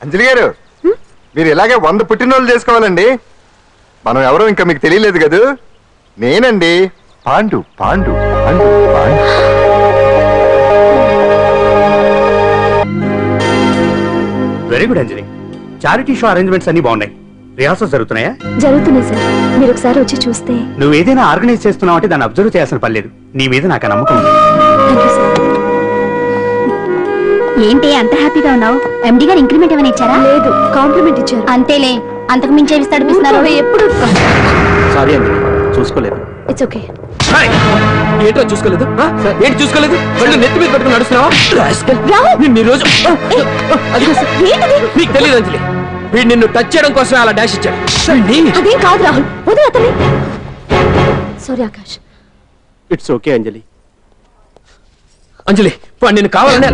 అంజలి గారు మీరు ఇలాగే వంద పుట్టినరోజులు చేసుకోవాలండి మనం ఎవరో ఇంకా మీకు తెలియలేదు కదూ నేనండి Pandu Pandu Pandu Pandu very good Anjali charity show arrangements అన్ని బాగున్నాయి రిహార్సల్స్ జరుగుతున్నాయా జరుగుతున్నాయి సార్ మీరు ఒకసారి వచ్చి చూస్తే నువ్వు ఏదైనా ఆర్గనైజ్ చేస్తున్నావు అంటే దాన్ని అబ్జర్వ్ చేయాల్సిన పని లేదు నీ మీద నాకు ఆ నమ్మకం ఉంది థ్యాంక్ యూ సార్ ఏంటి అంత హ్యాపీగా ఉన్నావు ఎండి గారు ఇంక్రిమెంట్ ఏమైనా ఇచ్చారా లేదు కాంప్లిమెంట్ ఇచ్చారు అంతేలే అంతకు మించి ఏమి తడిపిస్తున్నారు ఎప్పుడు సారీ అంజలి చూసుకోలేదు ఇట్స్ ఓకే ఏంటో చూసుకోలేదు ఆ? ఏంటి చూసుకోలేదు కళ్ళు నెత్తి మీద పెట్టుకుని నడుస్తున్నావా రాస్కల్. నిన్ను ఈ రోజు ఆ, ఆ, అదిగో సార్. నీకు తెలియదు అంజలి వీడు నిన్ను టచ్ చేయడం కోసమే అలా డాష్ ఇచ్చాడు వీడిని- అదేం కాదు రాహుల్ వదిలే అతని sorry Akash it's okay Anjali Anjali వాడు నిన్ను కావాలని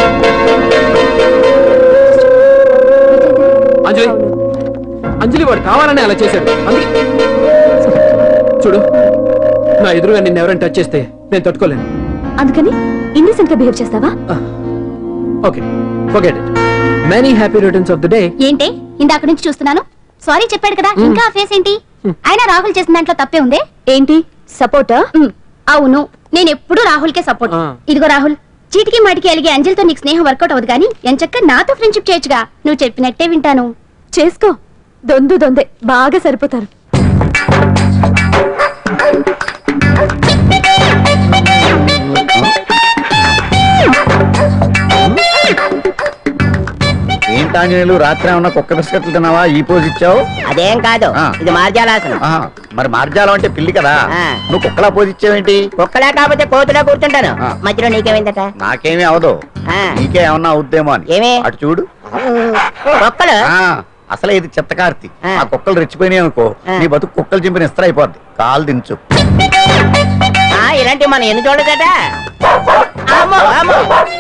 అంజలి అంజలి వాడు కావాలని అలా చేశాడు అందుకే చూడు నా ఎదురుగా నిన్ను ఎవరైనా టచ్ చేస్తే నేను తట్టుకోలేను అందుకని ఇండిసెంట్ గా బిహేవ్ చేస్తావా okay forget it many happy returns of the day ఏంటి ఇందాక నుంచి చూస్తున్నాను సారీ చెప్పాడు కదా ఇంకా ఆ ఫేస్ ఏంటి ఆయన రాహుల్ చేసిన దాంట్లో తప్పే ఉందే ఏంటి సపోర్టా ఉమ్, అవును నేను ఎప్పుడూ రాహుల్ కే సపోర్ట్ ఆ. ఇదిగో రాహుల్ చీటికి మాటికి అలిగే అంజలితో నీకు స్నేహం వర్కౌట్ అవ్వదు కానీ ఎంచక్క నాతో ఫ్రెండ్షిప్ చేయొచ్చుగా నువ్వు చెప్పినట్టే వింటాను చేసుకో దొందు దొందే బాగా సరిపోతారు ఏంటాంజనేయులు రాత్రి ఏమన్నా కుక్క బిస్కెట్లు తిన్నావా ఈ పోజ్ ఇచ్చావు అదేం కాదు ఆ. ఇది మార్జాలాసనం ఆహా, మరి మార్జాలం అంటే పిల్లి కదా ఆ. నువ్వు కుక్కలా పోజ్ ఇచ్చావేంటి కుక్కలా కాకపోతే కోతులా కూర్చుంటాను ఆ. మధ్యలో నీకేమైందట నాకేమీ అవదు ఆ. నీకే ఏమన్నా అవుద్దేమో అని ఏమి? అటు చూడు కుక్కలు ఆ అసలే ఇది చిత్తకార్తి ఆ. ఆ కుక్కలు రెచ్చిపోయినాయి అనుకో ఆ. నీ బతుకు కుక్కలు చింపిన ఇస్త్ర అయిపోద్ది కాలు దించు ఆ, ఇలాంటివి మనం ఎన్ని చూడదట అమ్మో అమ్మో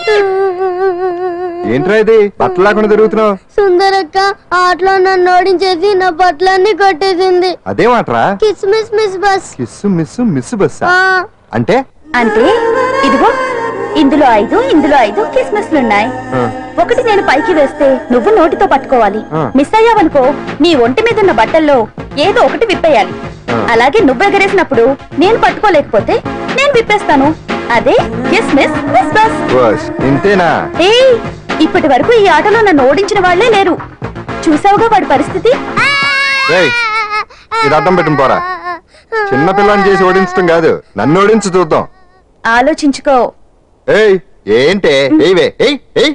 ఏంట్రా ఇది బట్టలు లేకుండా తిరుగుతున్నావు సుందరక్క ఆటలో నన్ను ఓడించేసి నా బట్టలన్నీ కొట్టేసింది అదేమాట్రా kiss miss miss bus kiss miss miss బస్సా ఆ, అంటే అంటే ఇదిగో ఇందులో ఐదు ఇందులో ఐదు కిస్మస్లున్నాయి ఆ, ఒకటి నేను పైకి వేస్తే నువ్వు నోటితో పట్టుకోవాలి ఆ. మిస్ అయ్యావనుకో నీ ఒంటి మీద ఉన్న బట్టల్లో ఏదో ఒకటి విప్పేయాలి ఆ. అలాగే నువ్వు ఎగరేసినప్పుడు నేను పట్టుకోలేకపోతే నేను విప్పేస్తాను అదే kiss miss miss bus bus ఇంతేనా ఏయ్ ఇప్పటి వరకు ఈ ఆటలో నన్ను ఓడించిన వాళ్లే లేరు చూసావుగా వాడి పరిస్థితి రేయ్ ఇది అడ్డం పెట్టుకుని పోరా చిన్న పిల్లని చేసి ఓడించడం కాదు నన్ను ఓడించి చూద్దాం ఆలోచించుకో ఏయ్ ఏంటే ఏయివే ఏయ్ ఏయ్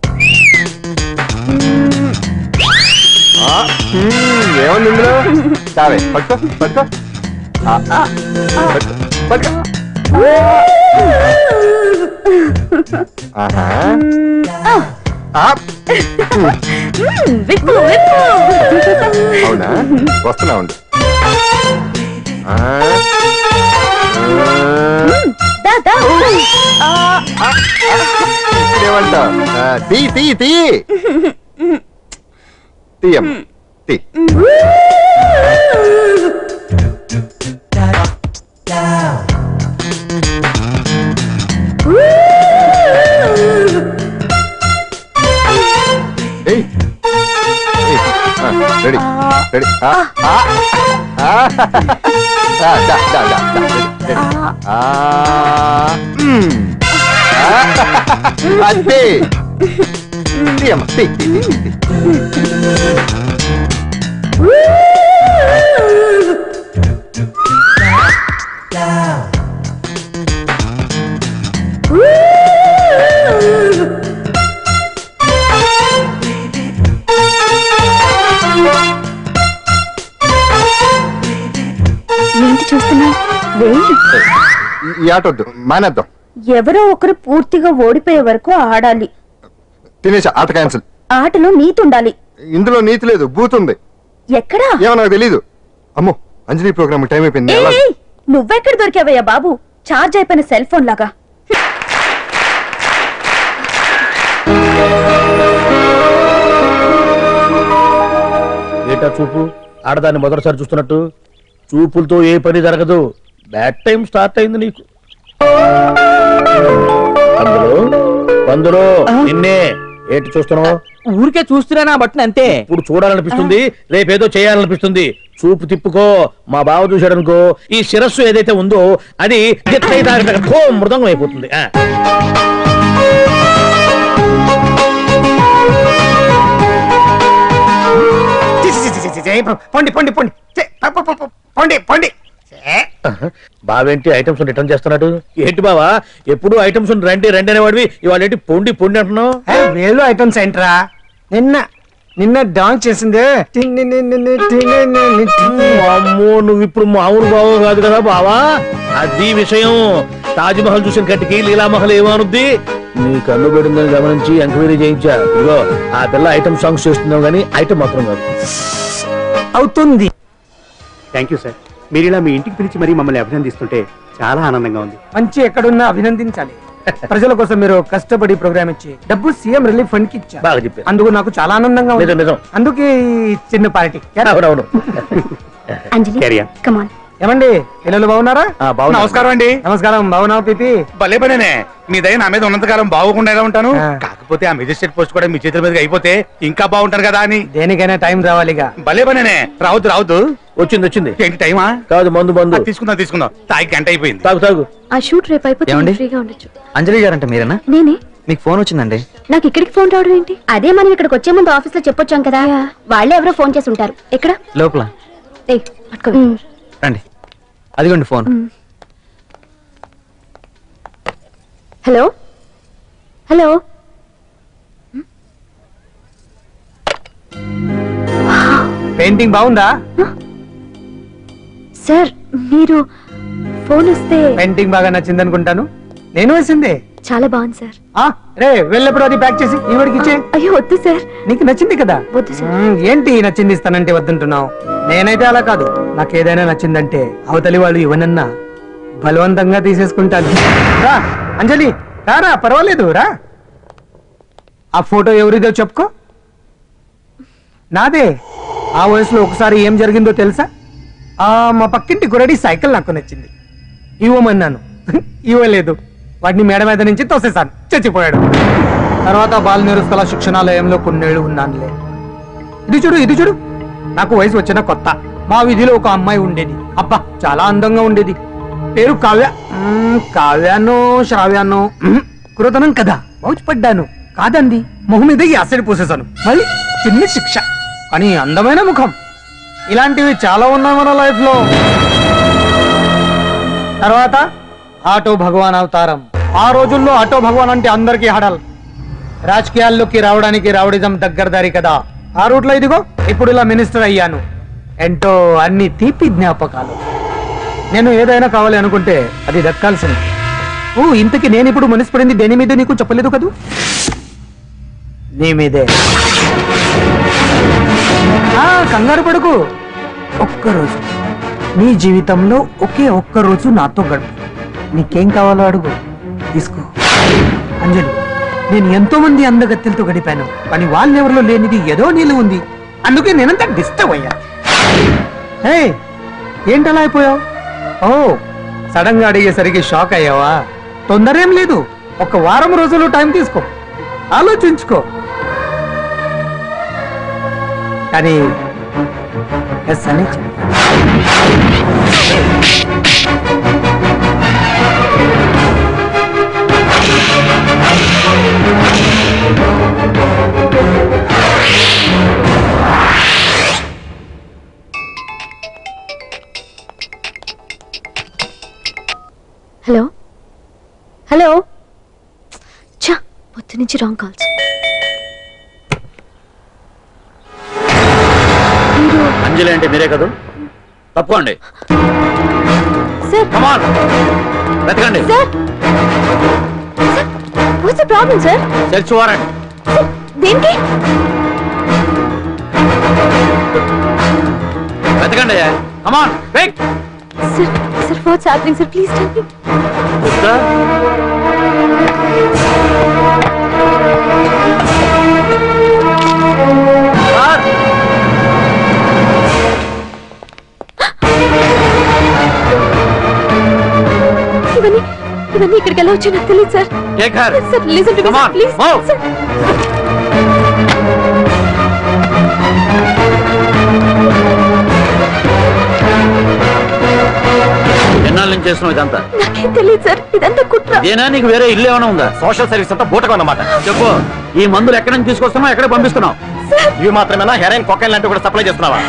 ఆ, హ్మ్, ఏముంది ఇందులో చావే పట్టుకో పట్టుకో ఆ, ఆ, పట్టుకో, పట్టుకో ఆహా ఆ, విప్పు విప్పు అవునా వస్తున్నా ఉండు ఆ, దా, దా. ఆ, ఆ, ఇదేమంటావ్? ఆ, తీ తీ తీ తీయం తీ ఏయ్ ఏయ్, ఆ, రెడీ రెడీ ఆ, ఆ, ఆ, దా, దా, దా, దా, దా, రెడీ, రెడీ. ఆ, మ్. ఆ, అదే తీయమ్మ తీ తీ తీ తీ, తీ ఏంటి చూస్తున్నా ఈ- ఈ ఆట వద్దు మానేద్దాం ఎవరో ఒకరు పూర్తిగా ఓడిపోయే వరకు ఆడాలి తినేసా ఆట క్యాన్సిల్ ఆటలో నీతి ఉండాలి ఇందులో నీతి లేదు బూత్ ఉంది ఎక్కడా ఏమో నాకు తెలీదు అమ్మో అంజలి ప్రోగ్రామ్ టైం అయిపోయింది ఏయ్, ఎలా ఏయ్, నువ్వెక్కడ దొరికావయ్యా బాబు చార్జ్ అయిపోయిన సెల్ ఫోన్ లాగా ఏటా చూపు ఆడదాన్ని మొదటిసారి చూస్తున్నట్టు చూపులతో ఏ పని జరగదు బ్యాడ్ టైం స్టార్ట్ అయింది నీకు అందులో అందులో నిన్నే ఏంటి చూస్తున్నావు ఊరికే చూస్తున్నానా బట్టన్ అంతే ఇప్పుడు చూడాలనిపిస్తుంది రేపేదో చేయాలనిపిస్తుంది చూపు తిప్పుకో మా బావ చూశాడనుకో ఈ శిరస్సు ఏదైతే ఉందో అది గిత్తై తాగిన ఖో మృదంగం అయిపోతుంది ఆ. చి, చి, చి, చి, చి, చి, పొండి పొండి పొండి చి, ప, ప, ప, ప, పొండి పొండి ఛే, బావేంటి ఐటమ్స్ రిటర్న్ చేస్తున్నాడు ఏంటి బావా ఎప్పుడు ఐటమ్స్ రండి రండి అనేవాడివి ఇవాళ ఏంటి పొండి పొండి అంటున్నావు ఏ, వేలు ఐటమ్స్ ఏంట్రా నిన్న నిన్న డాన్స్ చేసింది టిన్ని నిన్ని ని టిన్ని నిన్ని టిన్ని. అమ్మో నువ్వు ఇప్పుడు మామూలు బావ కాదు కదా బావా అది విషయం తాజ్ మహల్ చూసిన కట్టికి లీలామహల్ ఏమనుద్ది నీ కన్ను పెడిందని గమనించి ఎంక్వైరీ చేయించా ఇదిగో ఆ పిల్ల ఐటమ్ సాంగ్స్ చేస్తున్నావు కానీ ఐటమ్ మాత్రం కాదు అవుతుంది థ్యాంక్ యూ సార్ మీరు ఇలా మీ ఇంటికి పిలిచి మరీ మమ్మల్ని అభినందిస్తుంటే చాలా ఆనందంగా ఉంది మంచి ఎక్కడున్నా అభినందించాలి ప్రజల కోసం మీరు కష్టపడి ప్రోగ్రామ్ ఇచ్చి డబ్బు సీఎం రిలీఫ్ ఫండ్ కి ఇచ్చారు బాగా చెప్పారు అందుకు నాకు చాలా ఆనందంగా ఉంది నిజం నిజం అందుకే ఈ చిన్న పార్టీ అవునవును అంజలి Carry on. కమాన్ ఏమండి పిల్లలు బాగున్నారా ఆ, బాగున్నాను. నమస్కారం అండి నమస్కారం బాగున్నావు పిపి భలే పనేనే మీ దయ నా మీద ఉన్నంతకాలం బాగుండేలా ఉంటాను ఆ. కాకపోతే ఆ మెజిస్ట్రేట్ పోస్ట్ కూడా మీ చేతుల మీదకి అయిపోతే ఇంకా బాగుంటాను కదా అని దేనికైనా టైం రావాలిగా భలే పనేనే రావద్దు రావద్దు వచ్చింది వచ్చింది ఏంటి టైమా కాదు మందు మందు ఆ, తీసుకుందాం తీసుకుందాం తాగి గంట అయిపోయింది తాగు తాగు ఆ షూట్ రేపు అయిపోతే ఏమండి? నేను ఫ్రీగా ఉండొచ్చు అంజలి గారంట మీరేనా నేనే మీకు ఫోన్ వచ్చిందండి నాకు ఇక్కడికి ఫోన్ రావడం ఏంటి అదే మనం ఇక్కడికి వచ్చే ముందు ఆఫీస్ లో చెప్పొచ్చాం కదా వాళ్ళే ఎవరో ఫోన్ చేసి ఉంటారు ఎక్కడ లోపల ఏయ్, పట్టుకో. ఉమ్. రండి అదిగోండి ఫోన్ హలో హలో పెయింటింగ్ బాగుందా సార్ మీరు ఫోన్ వస్తే పెయింటింగ్ బాగా నచ్చింది అనుకుంటాను నేను వేసింది చాలా బాగుంది సార్ ఆ, రే వెళ్ళప్పుడు అది ప్యాక్ చేసి ఈవిడికి ఇచ్చే అయ్యో వద్దు సార్ నీకు నచ్చింది కదా వద్దు సార్ మ్మ్, ఏంటి నచ్చింది ఇస్తానంటే వద్దంటున్నావు నేనైతే అలా కాదు నాకు ఏదైనా నచ్చిందంటే అవతలి వాళ్ళు ఇవ్వనన్నా బలవంతంగా తీసేసుకుంటాను రా అంజలి రారా పర్వాలేదు రా ఆ ఫోటో ఎవరిదో చెప్పుకో నాదే ఆ వయసులో ఒకసారి ఏం జరిగిందో తెలుసా ఆ మా పక్కింటి గురడి సైకిల్ నాకు నచ్చింది ఇవ్వమన్నాను ఇవ్వలేదు వాడిని మేడ మీద నుంచి తోసేశాను చచ్చిపోయాడు తర్వాత బాల నిరుస్తల శిక్షణాలయంలో కొన్నేళ్లు ఉన్నానులే ఇది చూడు ఇది చూడు నాకు వయసు వచ్చిన కొత్త మా వీధిలో ఒక అమ్మాయి ఉండేది అబ్బా చాలా అందంగా ఉండేది పేరు కావ్య మ్మ్, కావ్యానో శ్రావ్యానో మ్మ్, కురతనం కదా మౌచిపడ్డాను కాదండి మొహం మీద యాసిడ్ పూసేశాను మళ్ళీ చిన్న శిక్ష కానీ అందమైన ముఖం ఇలాంటివి చాలా ఉన్నాయి మన లైఫ్ లో తర్వాత ఆటో భగవాన్ అవతారం ఆ రోజుల్లో ఆటో భగవాన్ అంటే అందరికీ హడల్ రాజకీయాల్లోకి రావడానికి రావడిజం దగ్గరదారి కదా ఆ రూట్లో ఇదిగో ఇప్పుడు ఇలా మినిస్టర్ అయ్యాను ఎంతో అన్ని తీపి జ్ఞాపకాలు నేను ఏదైనా కావాలి అనుకుంటే అది దక్కాల్సింది ఓ ఇంతకి నేను ఇప్పుడు మనసు పడింది దేని మీద నీకు చెప్పలేదు కదూ నీ మీదే ఆ, కంగారు పడుకు ఒక్కరోజు నీ జీవితంలో ఒకే ఒక్క రోజు నాతో గడుపు నీకేం కావాలో అడుగు తీసుకో అంజలి నేను ఎంతో మంది అందగత్తెలతో గడిపాను కానీ వాళ్ళెవరిలో లేనిది ఏదో నీళ్ళు ఉంది అందుకే నేనంతా డిస్టర్బ్ అయ్యా హే ఏంటలా అయిపోయావు ఓ సడన్ గా అడిగేసరికి షాక్ అయ్యావా తొందర ఏం లేదు ఒక వారం రోజులు టైం తీసుకో ఆలోచించుకో కానీ ఎస్ అని చెప్పు. హలో హలో చా పొద్దు నుంచి రాంగ్ కాల్స్ మీరు అంజలి అంటే మీరే కదా తప్పుకోండి సార్ కమాన్ వెతకండి sir sir what's the problem sir search warrant దేనికి వెతకండి come on wait sir sir what's happening sir please tell me ఇవన్నీ ఇవన్నీ ఇక్కడికి ఎలా వచ్చాయి నాకు తెలియదు sir take her sir listen to me Come on, please move. Sir ఎన్నాళ్ళ నుంచి చేస్తున్నావు ఇదంతా నాకేం తెలియదు సార్ ఇదంతా కుట్ర ఇదేనా నీకు వేరే ఇల్లు ఏమైనా ఉందా సోషల్ సర్వీస్ అంతా బూటకం అన్నమాట చెప్పు ఈ మందులు ఎక్కడి నుంచి తీసుకొస్తున్నావు ఎక్కడ పంపిస్తున్నావు ఇవి మాత్రమేనా హెరైన్ కొకైన్ లాంటివి కూడా సప్లై చేస్తున్నావా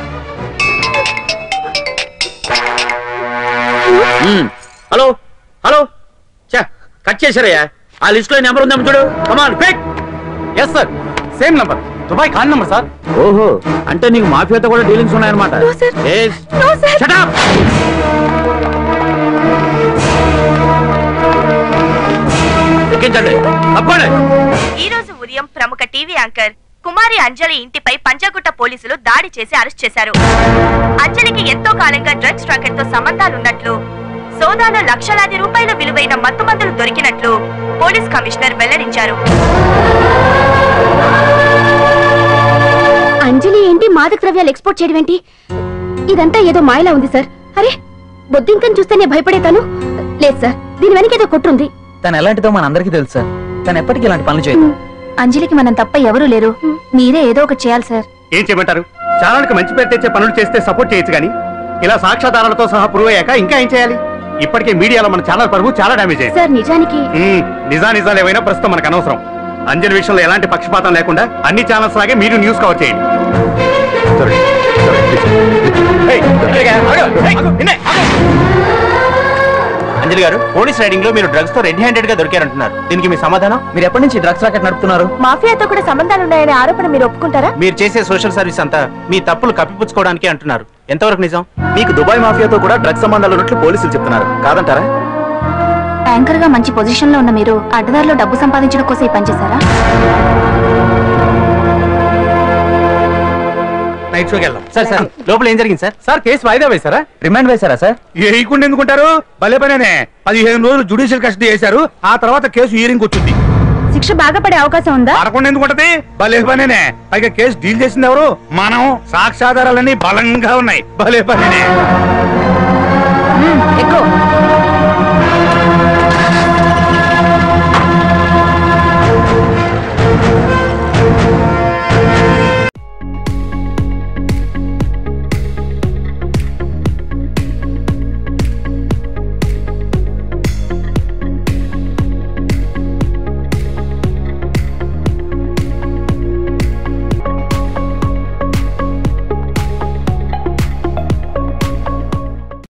మ్మ్. హలో హలో చా కట్ చేశారయ్యా ఆ లిస్ట్ లో నెంబర్ ఉందేమో చూడు come on quick yes sir same number Dubai Khan number sir ఓహో అంటే నీకు మాఫియాతో కూడా డీలింగ్స్ ఉన్నాయన్నమాట No, sir. Yes. No, sir. Shut up! ఎక్కించండి తప్పండి ఈ రోజు ఉదయం ప్రముఖ టీవీ యాంకర్ కుమారి అంజలి ఇంటిపై పంజాగుట్ట పోలీసులు దాడి చేసి అరెస్ట్ చేశారు అంజలికి ఎంతో కాలంగా డ్రగ్స్ ట్రాకెట్ తో సంబంధాలున్నట్లు సోదాలో లక్షలాది రూపాయల విలువైన మత్తుమందులు దొరికినట్లు పోలీస్ కమిషనర్ వెల్లడించారు అంజలి ఏంటి మాదక ద్రవ్యాలు ఎక్స్పోర్ట్ చేయడం ఏంటి ఇదంతా ఏదో మాయలా ఉంది సార్ అరే బొద్దింకని చూస్తేనే భయపడేతాను లేదు సార్ దీని వెనక ఏదో కొట్టుంది తను ఎలాంటిదో మనందరికీ తెలుసు సార్ తను ఎప్పటికీ ఇలాంటి పనులు చేయదు అంజలికి మనం తప్ప ఎవరూ లేరు మీరే ఏదో ఒకటి చేయాలి సార్ ఏం చేయమంటారు ఛానల్కి మంచి పేరు తెచ్చే పనులు చేస్తే సపోర్ట్ చేయొచ్చు కానీ ఇలా సాక్ష్యాధారాలతో సహా ప్రూవ్ అయ్యాక ఇంకా ఏం చేయాలి ఇప్పటికే మీడియాలో మన ఛానల్ పరువు చాలా డ్యామేజ్ అయింది సార్ నిజానికి మ్మ్. నిజా నిజాలు ఏవైనా ప్రస్తుతం మనకు అనవసరం అంజలి విషయంలో ఎలాంటి పక్షపాతం లేకుండా అన్ని ఛానల్స్ లాగే మీరు న్యూస్ కవర్ చేయండి Sorry. Sorry, please. Anjali garu police riding లో మీరు డ్రగ్స్ తో రెడ్ హ్యాండెడ్ గా దొరికారంటున్నారు దీనికి మీ సమాధానం మీరు ఎప్పటి నుంచి డ్రగ్స్ రాకెట్ నడుపుతున్నారు మాఫియాతో కూడా సంబంధాలున్నాయనే ఆరోపణ మీరు ఒప్పుకుంటారా మీరు చేసే సోషల్ సర్వీస్ అంతా మీ తప్పులు కప్పిపుచ్చుకోవడానికి అంటున్నారు ఎంతవరకు నిజం మీకు దుబాయ్ మాఫియాతో కూడా డ్రగ్స్ సంబంధాలు ఉన్నట్లు పోలీసులు చెప్తున్నారు కాదంటారా యాంకర్ గా మంచి పొజిషన్ లో ఉన్న మీరు అడ్డదారిలో డబ్బు సంపాదించడం కోసం ఈ పనిచేశారా నైట్ షోకి వెళ్దాం సార్ సార్ లోపల ఏం జరిగింది సార్ సార్ కేసు వాయిదా వేశారా రిమాండ్ వేశారా సార్ వేయకుండా ఎందుకుంటారు భలే పనేనే పదిహేను రోజులు జుడిషియల్ కస్టడీ చేశారు ఆ తర్వాత కేసు హియరింగ్ వచ్చింది శిక్ష బాగా పడే అవకాశం ఉందా పడకుండా ఎందుకుంటది భలే పనేనే పైగా కేసు డీల్ చేసింది ఎవరు మనం సాక్ష్యాధారాలన్నీ బలంగా ఉన్నాయి భలే పనేనే